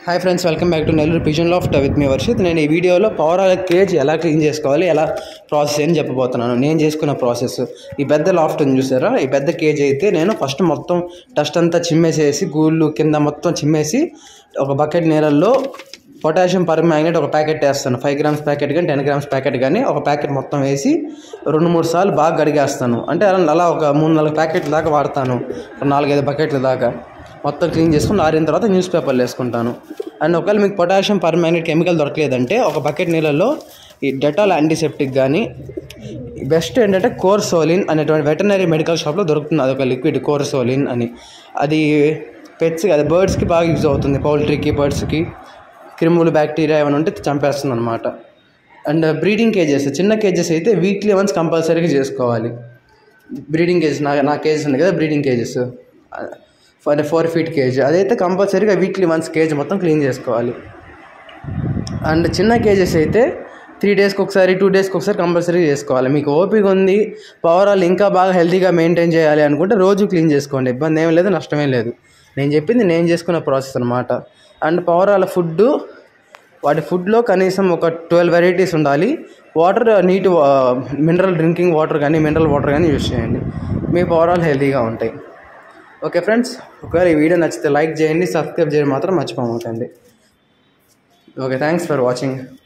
hi friends welcome back to Nellore pigeon loft with me Varshith నేను ఈ వీడియోలో పవర్ ఆయిల్ కేజ్ ఎలా క్లీన్ చేసుకోవాలి ఎలా ప్రాసెస్ అని చెప్పబోతున్నాను నేను చేసుకున్న ప్రాసెస్ ఈ పెద్ద లాఫ్ట్ ఉంది చూసారా ఈ పెద్ద కేజ్ అయితే నేను ఫస్ట్ మొత్తం డస్ట్ అంతా చిమ్మేసేసి గూళ్ళు కింద మొత్తం చిమ్మేసి ఒక బకెట్ నీళ్ళల్లో పొటాషియం పర్మాంగనేట్ ఒక ప్యాకెట్ వేస్తాను ఫైవ్ గ్రామ్స్ ప్యాకెట్ కానీ టెన్ గ్రామ్స్ ప్యాకెట్ కానీ ఒక ప్యాకెట్ మొత్తం వేసి రెండు మూడు సార్లు బాగా గడిగేస్తాను అంటే అలా అలా ఒక మూడు నాలుగు ప్యాకెట్ల దాకా వాడతాను ఒక నాలుగైదు బకెట్ల దాకా మొత్తం క్లీన్ చేసుకుని ఆరిన తర్వాత న్యూస్ పేపర్లు వేసుకుంటాను అండ్ ఒకవేళ మీకు పొటాషియం పర్మాంగనేట్ కెమికల్ దొరకలేదంటే ఒక బకెట్ నీళ్ళల్లో ఈ డెటాల్ యాంటీసెప్టిక్ కానీ బెస్ట్ ఏంటంటే కోర్సోలిన్ అనేటువంటి వెటనరీ మెడికల్ షాప్లో దొరుకుతుంది అదొక లిక్విడ్ కోర్సోలిన్ అని అది పెట్స్కి అది బర్డ్స్కి బాగా యూజ్ అవుతుంది పౌల్ట్రీకి బర్డ్స్కి క్రిములు బ్యాక్టీరియా ఏమైనా ఉంటే చంపేస్తుంది అనమాట అండ్ బ్రీడింగ్ కేజెస్ చిన్న కేజెస్ అయితే వీక్లీ వన్స్ కంపల్సరీగా చేసుకోవాలి బ్రీడింగ్ కేజెస్ నా నా కేజెస్ ఉంది కదా breeding cages for four feet cage అదైతే కంపల్సరీగా వీక్లీ వన్స్ కేజీ మొత్తం క్లీన్ చేసుకోవాలి అండ్ చిన్న కేజెస్ అయితే త్రీ డేస్కి ఒకసారి టూ డేస్కి ఒకసారి కంపల్సరీ చేసుకోవాలి మీకు ఓపిక ఉంది పవర్ ఆల్ ఇంకా బాగా హెల్తీగా మెయింటైన్ చేయాలి అనుకుంటే రోజు క్లీన్ చేసుకోండి ఇబ్బంది ఏం లేదు నష్టమేం లేదు నేను చెప్పింది నేను చేసుకున్న ప్రాసెస్ అనమాట అండ్ పవర్ ఆల్ ఫుడ్ వాటి ఫుడ్లో కనీసం ఒక ట్వెల్వ్ వెరైటీస్ ఉండాలి water neat mineral drinking water కానీ మినరల్ వాటర్ కానీ యూస్ చేయండి మీ పవర్ ఆల్ హెల్తీగా ఉంటాయి ఓకే ఫ్రెండ్స్ ఒకవేళ ఈ వీడియో నచ్చితే లైక్ చేయండి సబ్స్క్రైబ్ చేయడం మాత్రం మర్చిపోమాకండి ఓకే థ్యాంక్స్ ఫర్ వాచింగ్